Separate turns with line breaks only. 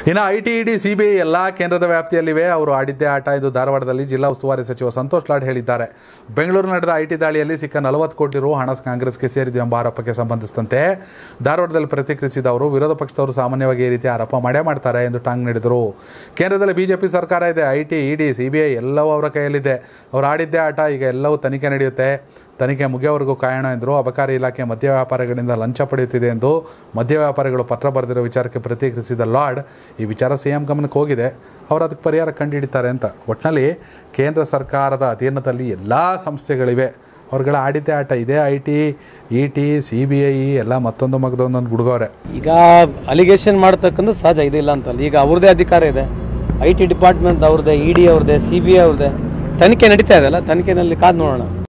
ಇನ್ನು I T ED CBI ಎಲ್ಲ ಕೇಂದ್ರದ ವ್ಯಾಪ್ತಿಯಲ್ಲಿವೆ ಅವರು ಆಡಿದ್ದೇ ಆಟ ಇದು ಧಾರವಾಡದಲ್ಲಿ ಜಿಲ್ಲಾ ಉಸ್ತುವಾರಿ ಸಚಿವ ಸಂತೋಷ್ ಲಾಡ್ ಹೇಳಿದ್ದಾರೆ ಬೆಂಗಳೂರು ನಡೆದ ಐಟಿ ದಾಳಿಯಲ್ಲಿ ಸಿಕ್ಕ ನಲವತ್ತು ಕೋಟಿ ರು ಹಣ ಕಾಂಗ್ರೆಸ್ಗೆ ಸೇರಿದೆ ಎಂಬ ಆರೋಪಕ್ಕೆ ಸಂಬಂಧಿಸಿದಂತೆ ಧಾರವಾಡದಲ್ಲಿ ಪ್ರತಿಕ್ರಿಯಿಸಿದ ಅವರು ವಿರೋಧ ಪಕ್ಷದವರು ಸಾಮಾನ್ಯವಾಗಿ ಈ ರೀತಿ ಆರೋಪ ಮಾಡೇ ಮಾಡ್ತಾರೆ ಎಂದು ಟಾಂಗ್ ನೀಡಿದರು ಕೇಂದ್ರದಲ್ಲಿ ಬಿಜೆಪಿ ಸರ್ಕಾರ ಇದೆ ಐ ಟಿ ಇಡಿ ಸಿಬಿಐ ಎಲ್ಲವೂ ಅವರ ಕೈಯಲ್ಲಿದೆ ಅವರು ಆಡಿದ್ದೇ ಆಟ ಈಗ ಎಲ್ಲವೂ ತನಿಖೆ ನಡೆಯುತ್ತೆ ತನಿಖೆ ಮುಗಿಯೋವರೆಗೂ ಕಾಯೋಣ ಎಂದರು ಅಬಕಾರಿ ಇಲಾಖೆ ಮದ್ಯ ವ್ಯಾಪಾರಿಗಳಿಂದ ಲಂಚ ಪಡೆಯುತ್ತಿದೆ ಎಂದು ಮದ್ಯ ವ್ಯಾಪಾರಿಗಳು ಪತ್ರ ಬರೆದಿರೋ ವಿಚಾರಕ್ಕೆ ಪ್ರತಿಕ್ರಿಯಿಸಿದ ಲಾರ್ಡ್ ಈ ವಿಚಾರ ಸಿಎಂ ಗಮನಕ್ಕೆ ಹೋಗಿದೆ ಅವರು ಅದಕ್ಕೆ ಪರಿಹಾರ ಕಂಡುಹಿಡಿತಾರೆ ಅಂತ ಒಟ್ಟಿನಲ್ಲಿ ಕೇಂದ್ರ ಸರ್ಕಾರದ ಅಧೀನದಲ್ಲಿ ಎಲ್ಲ ಸಂಸ್ಥೆಗಳಿವೆ ಅವ್ರುಗಳ ಆಡಿದ್ದೇ ಆಟ ಇದೇ I T E D C B I ಎಲ್ಲ ಮತ್ತೊಂದು ಮಗದೊಂದೊಂದು ಗುಡ್ಗವ್ರೆ
ಈಗ ಅಲಿಗೇಷನ್ ಮಾಡ್ತಕ್ಕಂಥ ಸಹಜ ಇದಿಲ್ಲ ಅಂತಲ್ಲ ಈಗ ಅವ್ರದ್ದೇ ಅಧಿಕಾರ ಇದೆ ಐ ಟಿ ಡಿಪಾರ್ಟ್ಮೆಂಟ್ ಅವ್ರದ್ದೇ ಇ ಡಿ ಅವ್ರದ್ದೇ ಸಿ ಬಿ ಐ ಅವ್ರದ್ದೇ ತನಿಖೆ ನಡೀತಾ ಇದೆಯಲ್ಲ ತನಿಖೆನಲ್ಲಿ ಕಾದು ನೋಡೋಣ